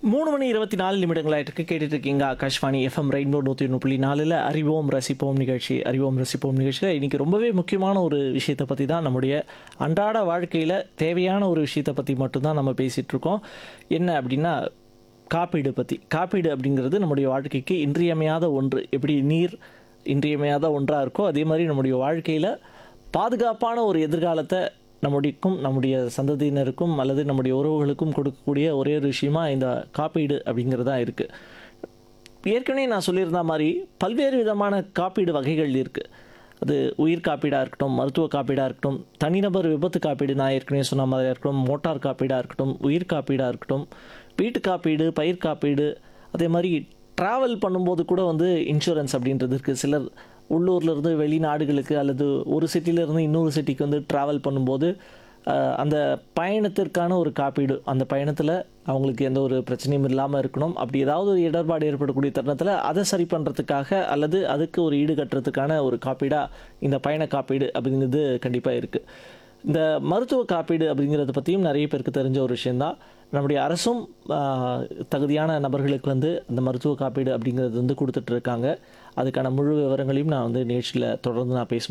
மூணு மணி இருபத்தி நாலு நிமிடங்களாயிட்டு கேட்டுட்டு இருக்கீங்க ஆகாஷ்வாணி எஃப்எம் ரெயின்போ நூற்றி ஒன்று புள்ளி நாலில் அறிவோம் ரசிப்போம் நிகழ்ச்சி அறிவோம் ரசிப்போம் நிகழ்ச்சியில் இன்றைக்கி ரொம்பவே முக்கியமான ஒரு விஷயத்தை பற்றி தான் நம்முடைய அன்றாட வாழ்க்கையில் தேவையான ஒரு விஷயத்தை பற்றி மட்டும்தான் நம்ம பேசிகிட்டு இருக்கோம் என்ன அப்படின்னா காப்பீடு பற்றி காப்பீடு அப்படிங்கிறது நம்முடைய வாழ்க்கைக்கு இன்றியமையாத ஒன்று எப்படி நீர் இன்றியமையாத ஒன்றாக இருக்கோ அதே மாதிரி நம்முடைய வாழ்க்கையில் பாதுகாப்பான ஒரு எதிர்காலத்தை நம்முடையக்கும் நம்முடைய சந்ததியினருக்கும் அல்லது நம்முடைய உறவுகளுக்கும் கொடுக்கக்கூடிய ஒரே ஒரு விஷயமா இந்த காப்பீடு அப்படிங்கிறதா இருக்குது ஏற்கனவே நான் சொல்லியிருந்த மாதிரி பல்வேறு விதமான காப்பீடு வகைகள் இருக்குது அது உயிர் காப்பீடாக இருக்கட்டும் மருத்துவ காப்பீடாக இருக்கட்டும் தனிநபர் விபத்து காப்பீடு நான் ஏற்கனவே சொன்ன மாதிரி இருக்கட்டும் மோட்டார் காப்பீடாக இருக்கட்டும் உயிர் காப்பீடாக இருக்கட்டும் வீட்டு காப்பீடு பயிர் காப்பீடு அதே மாதிரி ட்ராவல் பண்ணும்போது கூட வந்து இன்சூரன்ஸ் அப்படின்றது இருக்குது சிலர் உள்ளூர்ல இருந்து வெளிநாடுகளுக்கு அல்லது ஒரு சிட்டியிலேருந்து இன்னொரு சிட்டிக்கு வந்து ட்ராவல் பண்ணும்போது அஹ், அந்த பயணத்திற்கான ஒரு காப்பீடு அந்த பயணத்தில் அவங்களுக்கு எந்த ஒரு பிரச்சனையும் இல்லாமல் இருக்கணும் அப்படி ஏதாவது ஒரு இடர்பாடு ஏற்படக்கூடிய தருணத்தில் அதை சரி பண்ணுறதுக்காக அல்லது அதுக்கு ஒரு ஈடு கட்டுறதுக்கான ஒரு காப்பீடாக இந்த பயண காப்பீடு அப்படிங்கிறது கண்டிப்பாக இருக்குது இந்த மருத்துவ காப்பீடு அப்படிங்கிறத பற்றியும் நிறைய பேருக்கு தெரிஞ்ச ஒரு விஷயந்தான் நம்முடைய அரசும் ஆஹ், தகுதியான நபர்களுக்கு வந்து அந்த மருத்துவ காப்பீடு அப்படிங்கிறது வந்து கொடுத்துட்டு இருக்காங்க அதுக்கான முழு விவரங்களையும் நான் வந்து நிகழ்ச்சியில் தொடர்ந்து நான் பேச